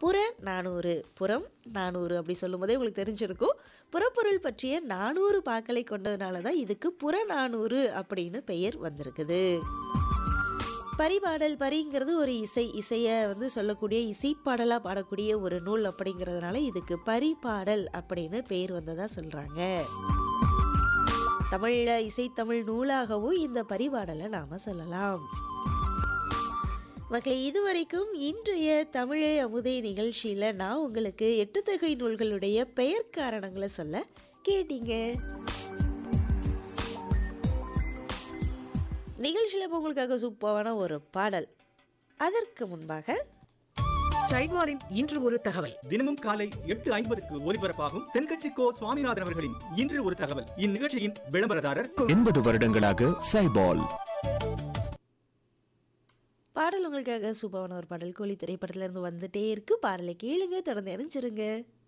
புற நானூறு புறம் நானூறு அப்படி சொல்லும்போதே உங்களுக்கு தெரிஞ்சிருக்கும் புறப்பொருள் பற்றிய நானூறு பாக்களை கொண்டதுனால தான் இதுக்கு புறநானூறு அப்படின்னு பெயர் வந்திருக்குது பரிபாடல் பரிங்கிறது ஒரு இசை இசையை வந்து சொல்லக்கூடிய இசைப்பாடலாக பாடக்கூடிய ஒரு நூல் அப்படிங்கிறதுனால இதுக்கு பரிபாடல் அப்படின்னு பெயர் வந்ததாக சொல்கிறாங்க தமிழில் இசைத்தமிழ் நூலாகவும் இந்த பரிபாடலை நாம் சொல்லலாம் மக்களே இதுவரைக்கும் இன்றைய தமிழே அமுதே நிகழ்ச்சியில் நான் உங்களுக்கு எட்டு தொகை நூல்களுடைய பெயர் காரணங்களை சொல்ல கேட்டீங்க நிகழ்ச்சியில் இப்போ உங்களுக்காக சூப்பரான ஒரு பாடல் அதற்கு முன்பாக சைட்வாரின் இன்று ஒரு தகவல் தினமும் காலை எட்டு ஐம்பதுக்கு ஒலிபரப்பாகும் தென்கட்சி கோ சுவாமிநாதன் அவர்களின் இன்று ஒரு தகவல் இந்நிகழ்ச்சியின் விளம்பரதாரர் எண்பது வருடங்களாக சைபால் பாடல் உங்களுக்காக சூப்பரான ஒரு பாடல் கோழி திரைப்படத்துல இருந்து வந்துட்டே இருக்கு பாடலை கேளுங்க தொடர்ந்து இணைஞ்சிருங்க